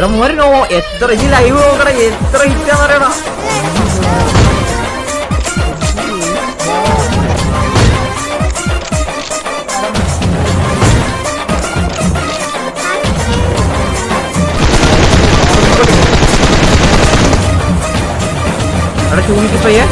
എടാ മോനെ നോ എത്ര ഈ ലൈവ് നോക്കണ എത്ര ഹിറ്റാന്ന് പറയടാ എടാ ചൂണിക്ക് പയ്യെ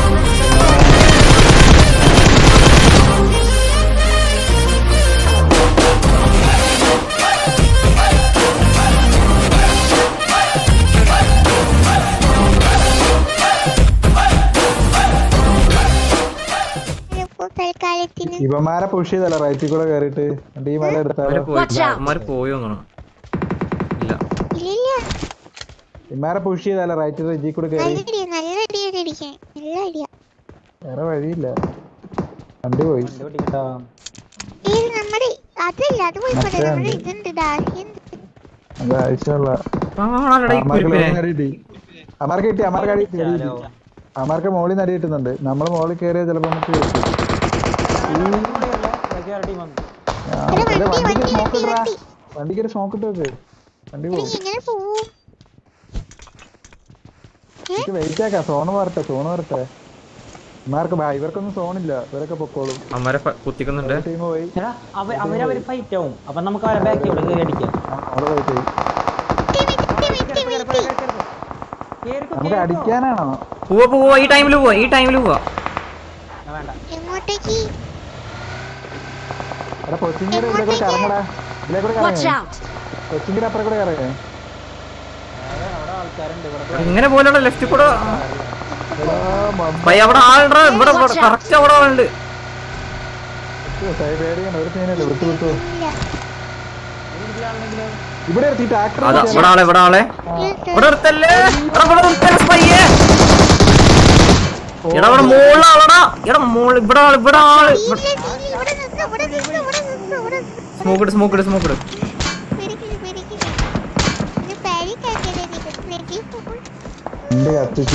ഇപ്പൊ തൽക്കാലത്തിന് ഇവന്മാരെ പുഷ് ചെയ്തല്ല റൈറ്റിൽ കൂടെ കയറിയിട്ട് എന്നിട്ട് ഈ മല അവര് എടുത്താലോ പോയി Watch out. അവന്മാര് പോയി തോന്നണം ഇല്ല ഇല്ലില്ല ഇവന്മാരെ പുഷ് ചെയ്തല്ല റൈറ്റിൽ റെജി കൂടെ കയറി നല്ല അടിയാ നല്ല അടിയാണ് അടിക്കാൻ നല്ല അടിയാ വേറെ വഴിയില്ല വണ്ടി പോയി ഇത് നമ്മുടെ അതല്ല അത് പോയിക്കോട്ടെ മറ്റേ നമ്മുടെ ഉണ്ട്. ഇതുണ്ട് ഡാഹിയുണ്ട് അത് ആവശ്യമുള്ള ആണടാ ഈ അമാർക്ക് കുരിപ്പിനെ അടി കിട്ടി അമാർക്ക് കിട്ടി അമാർക്ക് അടി കിട്ടി അടി കിട്ടി. അമാർക്ക് മോളിൽ നിന്ന് അടി കിട്ടുന്നുണ്ട് നമ്മള് മോളിൽ കയറിയാൽ ചിലപ്പോ നമുക്ക് കിട്ടും. ആ, എടാ, ഇത് വണ്ടി, വണ്ടിക്ക് വണ്ടി, സ്മോക്ക് വണ്ടി, ഇടറാ വണ്ടി. വണ്ടിക്ക് ഒരു സ്മോക്ക് ഇട്ട് വെക്ക് വണ്ടി എടി, പോകും എങ്ങനെ പോവും എനിക്ക് വെയിറ്റ് ആക്കാം സോണ് വരട്ടെ സോണ് വരട്ടെ ഇമാർക്ക് ബാ ഇവർക്കൊന്നും സോണില്ല ഇവരൊക്കെ പൊക്കോളും അമ്മരെ കുത്തിക്കുന്നുണ്ട് ടീം പോയി എടാ അവ- അവരവര് ഫൈറ്റ് ആവും അപ്പൊ നമുക്ക് അവരെ ബാക്ക് ഇവിടെ കയറി അടിക്കാം ആ, അവിടെ പോയിട്ട് പോയി. മിനിറ്റ് മിനിറ്റ് മിനിറ്റ് കേറിക്കോ, നമുക്ക് കേറിക്കോ. അടിക്കാനാണോ പോവാ പോവാ ഈ ടൈമിൽ പോവാ ഈ ടൈമിൽ പോവാ ആ, വേണ്ട എങ്ങോട്ടേക്ക് എടാ കൊച്ചിങ്ങിന്റെ ഇതിലെ കൂടെ കറങ്ങടാ ഇതിലെ കൂടെ Watch കറങ്ങേ out! കൊച്ചിങ്ങിന്റെ അപ്പുറം കൂടെ കറങ്ങേ അതെ, അവിടെ ആൾക്കാരുണ്ട് ഇവിടെ ഇങ്ങനെ പോലുള്ള ലെഫ്റ്റിൽ കൂടെ എടാ, മമ്മ. പയ്യ അവിടെ ആളുടെ ഇവിടെ കറക്റ്റ് അവിടെ ആളുണ്ട് സൈഡ് പേടിയാണ് ഒരു സീനല്ലേ വിട്ടു വിട്ടു ഇല്ല ഇവിടെ എത്തി ട്രാക്ടർ അതാ ഇവിടെ ആളെ ഇവിടെ ആളെ ഇവിടെ നിർത്തല്ലേ എടാ, ഇവിടെ നിർത്തല്ലേ പയ്യെ എടാ ഇവിടെ മുകളിൽ ആളടാ എടാ മോള് ഇവിടെ ആള് ഇവിടെ ആള് ഇല്ല, ഇല്ല, ഇവിടെ നിന്ന് ഇവിടെ നിന്ന് ഇവിടെ നിന്ന് ഇവിടെ നിന്ന് സ്മോക്ക് ഇട് സ്മോക്ക് ഇട് സ്മോക്ക് ഇട് പിടിക്കില്ല പിടിക്കില്ല ഇത് പാരിക്കാക്കിയത് എനിക്ക് നെറ്റി പോകും എന്റെ കത്തിച്ച്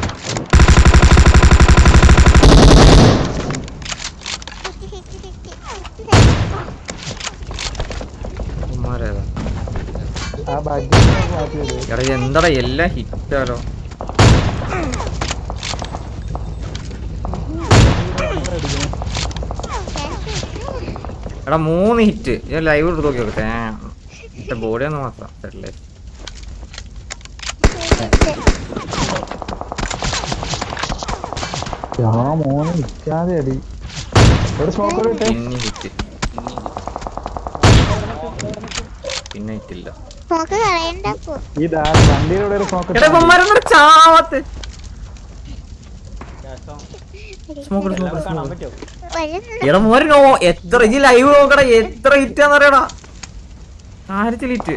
ഹിറ്റ് ഹിറ്റ് ഹിറ്റ് ഉമ്മാരേതാ? ആ ഭാഗ്യം മാറ്റിയത് എടാ ഇത് എന്താടാ എല്ലാം ഹിറ്റാലോ എടാ മൂന്ന് ഹിറ്റ് ഞാൻ ലൈവ് എടുത്ത് നോക്കി നോക്കട്ടെ ബോഡി ഒന്ന് മാത്രം തരില്ലേ ആ മോനെ നിൽക്കാതെ അടി ഒരു സ്മോക്കർ ഇട്ടേ പിന്നെ ഹിറ്റ് പിന്നെ ഹിറ്റില്ല നോക്ക് കളയണ്ട പോ ഈ ദാ വണ്ടിയുടെ ഒരു സ്മോക്കർ എടാ ഇവന്മാരൊന്നും ചാവാത്ത് സ്മോക്ക് ഇട് സ്മോക്ക് ഇട് കാണാൻ സ്മോക്ക് പറ്റുമോ വരുന്നുണ്ട് എടാ മോര് നോ എത്ര ഈ ലൈവ് നോക്കടാ എത്ര ഹിറ്റാന്ന് അറിയടാ കാര്യത്തിൽ ഹിറ്റ്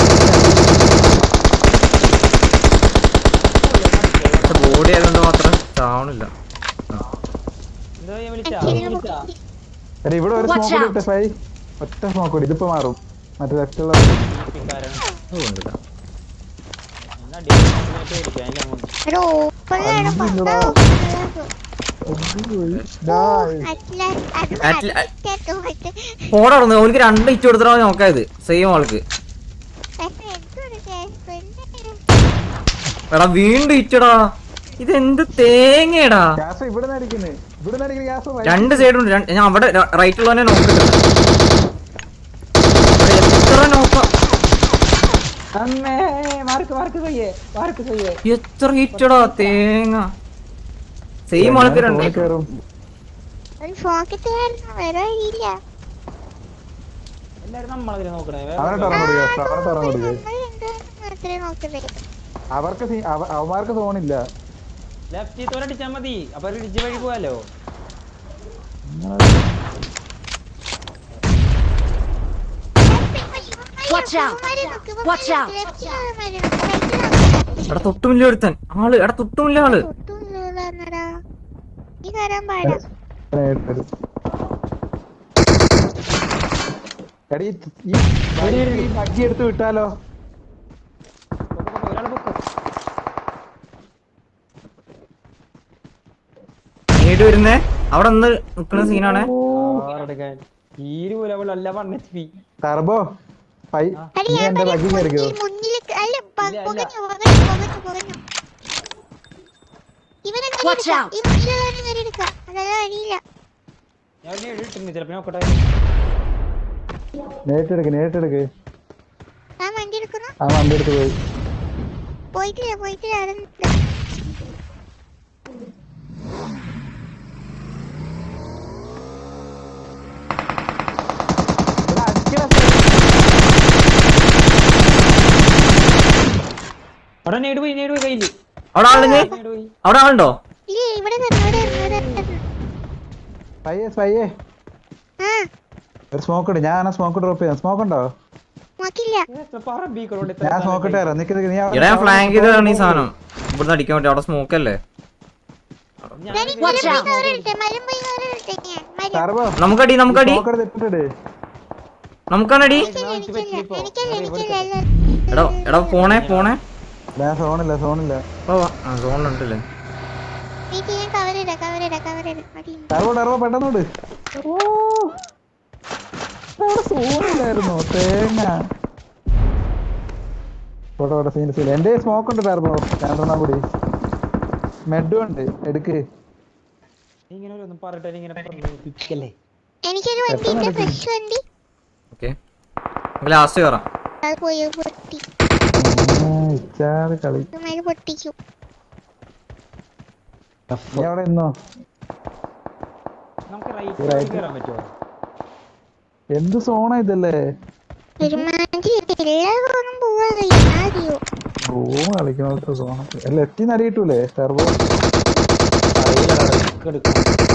ബോഡി ആയതുകൊണ്ട് മാത്രം ചാവണില്ല എന്തോ ഞാൻ വിളിച്ചാ അച്ഛനെ വിളിച്ചാ എടാ ഇവിടെ ഒരു Watch സ്മോക്കർ out. ഇട്ടേ ഫൈ ഒറ്റ സ്മോക്ക് കൂടി ഇതിപ്പോ മാറും മറ്റേ ലെഫ്റ്റുള്ള പിക്കാരാണ് അതുകൊണ്ടില്ല എന്നാ ഡിഫറൻസ് പേടിക്കാം അതിന്റെ മുമ്പ് ഒരു ഓപ്പണിലാണ് പത്താ Atla- പോടാ അവിടുന്ന് ഓനിക്ക് രണ്ട് ഹിറ്റ് കൊടുത്തിട്ടാ നോക്കായത് സെയിം ആൾക്ക് എടാ വീണ്ടും ഹിറ്റടാ ഇത് എന്ത് തേങ്ങയടാ ഗ്യാസ് ഇവിടെ അടിക്കുന്നത് ഇവിടെ അടിക്കുന്ന ഗ്യാസ് രണ്ട് സൈഡും ഉണ്ട് രണ്ട്- ഞാൻ അവിടെ റൈറ്റുള്ളവനെ നോക്കിട്ടുണ്ട് എത്ര നോക്ക അമ്മേ മാർക്ക് മാർക്ക് ചെയ്യേ മാർക്ക് ചെയ്യേ എത്ര ഹിറ്റടാ തേങ്ങ സെയിം ആൾക്ക് രണ്ട് കയറും ഫോക്കറ്റുകാരന് വേറെ വഴിയില്ല എല്ലാരും നമ്മളതിനെ നോക്കണേ അവനെ തുറന്നു കൊടുക്കുക അവനെ തുറന്നു കൊടുക്കുക നമ്മൾ രണ്ടുപേരും മാത്രമേ നോക്കണ്ടേ അവർക്ക് സീ- അവ- അവന്മാർക്ക് സോണില്ല ലെഫ്റ്റ് തോലെ അടിച്ചാ മതി അപ്പൊ ഇടിച്ച് വഴി പോവാലോ Watch out. Watch out. എടാ തൊട്ടുമില്ല ഒരുത്തൻ ആള് എടാ തൊട്ടുമില്ല ആള് ഈ കയറാൻ പാടാ എടീ ഈ വഴി- ഈ ബഗ്ഗി എടുത്ത് വിട്ടാലോ ഒരാളെ പൊക്കോ നീട് വരുന്നേ അവിടെ ഒന്ന് നിക്കുന്ന സീനാണ് ആരെടുക്കാൻ തീരുപോലെ അവൾ അല്ല വൺ എച്ച് പി ടർബോ പൈ അടി നീ ഞാൻ എന്റെ പറയാം, ബഗ്ഗി കയറിക്കോ മുന്നിൽ മുന്നിൽ അല്ല പ- ഇല്ല, പുകഞ്ഞു ഇല്ല. പുകഞ്ഞു പുകഞ്ഞു പുകഞ്ഞു ഇവനെ Watch കയറിയെടുക്കാം out. ഈ മുന്നിലുള്ളവനെ കയറിയെടുക്കാം അതല്ല വഴിയില്ല ഞാൻ ഒരു നേടി ഇട്ടിരുന്നു ചിലപ്പോ നോക്കട്ടെ നേരിട്ടെടുക്ക് നേരിട്ടെടുക്ക് ഞാൻ വണ്ടി എടുക്കുന്നു ആ വണ്ടി എടുത്ത് പോയി പോയിട്ടില്ല പോയിട്ടില്ല അവിടെ നിൽക്കാം. അവിടെ നേട് പോയി നേട് പോയി കയ്യില് അവിടെ ആളുണ്ട് നേട് പോയി അവിടെ ആളുണ്ടോ ഇല്ല ഇവിടെ തന്നെ ഇവിടെ തന്നെ, ഇവിടെ തന്നെ. പയ്യെ പയ്യെ ആ ഒരു സ്മോക്ക് ഇട് ഞാൻ സ്മോക്ക് ഡ്രോപ്പ് ചെയ്യാം സ്മോക്ക് ഉണ്ടോ നോക്കില്ല പറമ്പിക്കോട്ടെ ഞാൻ സ്മോക്ക് ഇട്ട് തരാം നിക്ക് നിക്ക് നീ അവിടെ ഇവിടെ ഞാൻ ഫ്ലാങ്ക് ചെയ്തതാണ് ഈ സാധനം ഇവിടുന്ന് അടിക്കാൻ വേണ്ടി അവിടെ സ്മോക്ക് അല്ലേ ഞാൻ ഈ മരം Watch പോയി out. കവറിട്ടെ മരം പോയി കവറിട്ടെ ഞാൻ മരം ടർബോ നമുക്കടി നമുക്കടി സ്മോക്ക് എടുത്ത് ഇട്ടിട്ട് നമുക്കാണടി എനിക്കില്ല എനിക്കില്ല എനിക്കില്ല എനിക്കില്ല അല്ല എടാ എടാ പോണേ പോണേ ഞാൻ സോണില്ല സോണില്ല ഓ ആ സോണിലുണ്ടല്ലേ വീട്ടിൽ ഞാൻ കവറിടാ കവറിടാ കവറിടാ മതി ടർബോ ടർബോ പെട്ടെന്നോട് ഓ അവിടെ സോണില്ലായിരുന്നോ തേങ്ങ പോട്ടെ പോട്ടെ സീൻ സീൻ എന്റെ സ്മോക്ക് ഉണ്ട് ടർബോ രണ്ടെണ്ണം കൂടി മെഡും ഉണ്ട് എടുക്ക് ഇങ്ങനെ ഒന്നും പറഞ്ഞിട്ട് ഇങ്ങനെ പറഞ്ഞില്ലേ എനിക്കൊരു വണ്ടിന്റെ ഫ്രഷ് വണ്ടി ഓക്കെ ലാസ്റ്റ് കയറാം അത് പോയി പൊട്ടി ഉം, ഇച്ചാതി കളി ഇതുമാതിരി പൊട്ടിച്ചു നീ അവിടെ ഇന്നോ നമുക്ക് ഈ റൈറ്റ് right. കയറാൻ പറ്റുമോ എന്ത് സോണാ ഇതല്ലേ ഒരുമാതിരി എല്ലാവരും പോവാ ആദ്യോ റൂം കളിക്കണോട്ട് സോണ ലെഫ്റ്റിൽ നിന്ന് അറിയിട്ടൂലേ ടർബോ എടുക്കാം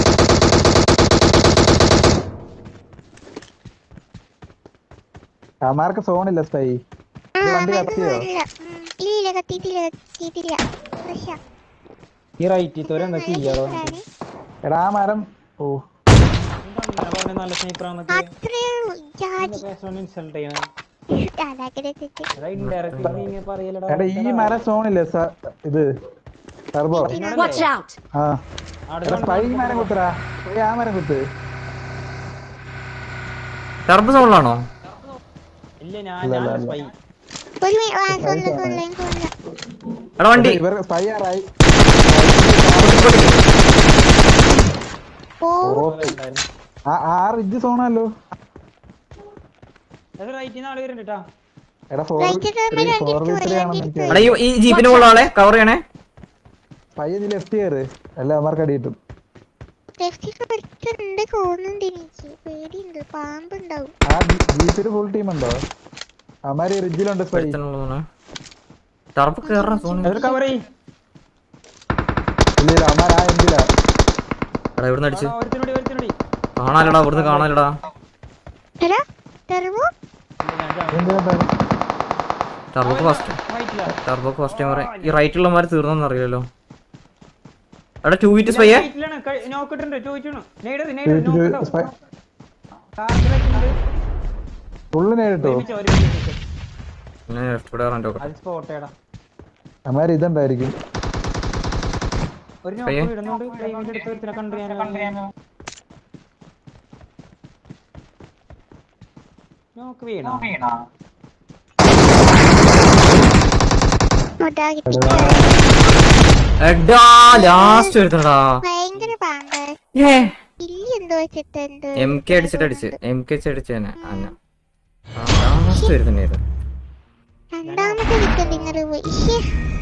അമാർക്ക് സോണില്ല സ്പൈ ഇത് വണ്ടി കത്തിയോ ഇല്ല ഇല്ല കത്തിയിട്ടില്ല കത്തിയിട്ടില്ല ഫ്രഷാ ഈ റൈറ്റിൽ തോരെ എന്താ ചെയ്യാറോ എടാ ആ മരം ഓ പറഞ്ഞ നല്ല സ്നേഹിതരാന്നൊക്കെ അത്രേ ഉള്ളൂ ജാതി ഇൻസൾട്ട് ചെയ്യണം അതാക്കടെ തെറ്റ് എടാ ഇൻഡയറക്റ്റ് നീ ഇങ്ങനെ പറയലടാ എടാ ഈ മരം സോണില്ലേ സ- ഇത് ടർബോ Watch out! ആ അവിടെ എടാ സ്പൈ ഈ മരം കുത്തറാ സ്പൈ ആ മരം കുത്ത് ടർബ് സോണിലാണോ ഇല്ല ഞാൻ ഇല്ല, ഞാൻ ഇല്ല, സ്പൈ ഒരു മിനിറ്റ് ആ കൊല്ല കൊല്ല കൊല്ല എടാ വണ്ടി ഇവർ സ്പൈ ആറായി ഓ ഉണ്ടായിരുന്നു ആ ആ റിജ് സോണല്ലോ അത് റൈറ്റിൽ നിന്ന് ആള് വരുന്നുണ്ട് കേട്ടാ എടാ ഫോർ Right side ത്രീ വണ്ടി ഫോർ എടുത്ത് ത്രീ പോയി, ആണെന്ന് വണ്ടി എനിക്ക് എടാ ഈ- ഈ ജീപ്പിന് ഉള്ള ആളെ കവർ ചെയ്യണേ സ്പൈ നീ ലെഫ്റ്റ് കയറ് എല്ലാ അമാർക്ക് അടി കിട്ടും ലെഫ്റ്റിൽ കളിക്കുന്നുണ്ട് തോന്നുന്നുണ്ട് എനിക്ക് പേടിയുണ്ട് പാമ്പുണ്ടാവും ആ ജീപ്പിൽ ഫുൾ ടീം ഉണ്ടോ അമാര് റിജിലുണ്ട് സ്പൈ ടർബ് കയറാൻ സോണി എതിർ കവർ ചെയ്യ് ഇല്ല ഇല്ല അമാർ ആ എന്തിലാ എടാ ഇവിടുന്ന് അടിച്ച് ഒരുത്തിനോടി ഒരുത്തിനോടി കാണാലടാ ഇവിടുന്ന് കാണാലടാ എടാ ടെർവോ എന്തിനാ ടർബോക്ക് ഫസ്റ്റ് റൈറ്റിലാ ടർബോക്ക് ഫസ്റ്റ് ടൈം പറയാം ഈ റൈറ്റുള്ളമാര് തീർന്നെന്ന് അറിയില്ലല്ലോ എടാ ടു വീറ്റ് സ്പൈയേ റൈറ്റിലാണ് നോക്കിട്ടുണ്ട് ചോദിച്ചു നെയ്ഡർ നെയ്ഡർ നോക്കട്ടോ സ്പൈ കാർഡിലൊക്കെ ഫുള്ള് നേരിട്ടോ ഞാൻ ലെഫ്റ്റ് കൂടെ കയറാൻ നോക്കാം അത് സ്പോട്ടേടാ അമാര് ഇതുണ്ടായിരിക്കും ഒരു പയ്യെ. നോക്ക് ഇടുന്നുണ്ട് ഡ്രൈവിംഗ് എടുത്ത് ഒരുത്തിനെ കണ്ടു ഞാൻ നോക്ക് വീണോ നോട്ടാ കിട്ടി എടാ ലാസ്റ്റ് വരുത്തടാ ഭയങ്കര പാമ്പ് ഏ ഇല്ലി എന്തോ വെച്ചിട്ട് എന്തോ എം കെ അടിച്ചിട്ട് അടിച്ച് എം കെ അടിച്ച് തന്നെ അന്ന ലാസ്റ്റ് വരുത്തന്നെ രണ്ടാമത്തെ വിക്കറ്റ് ഇങ്ങനെ പോയി ശ്ശേ.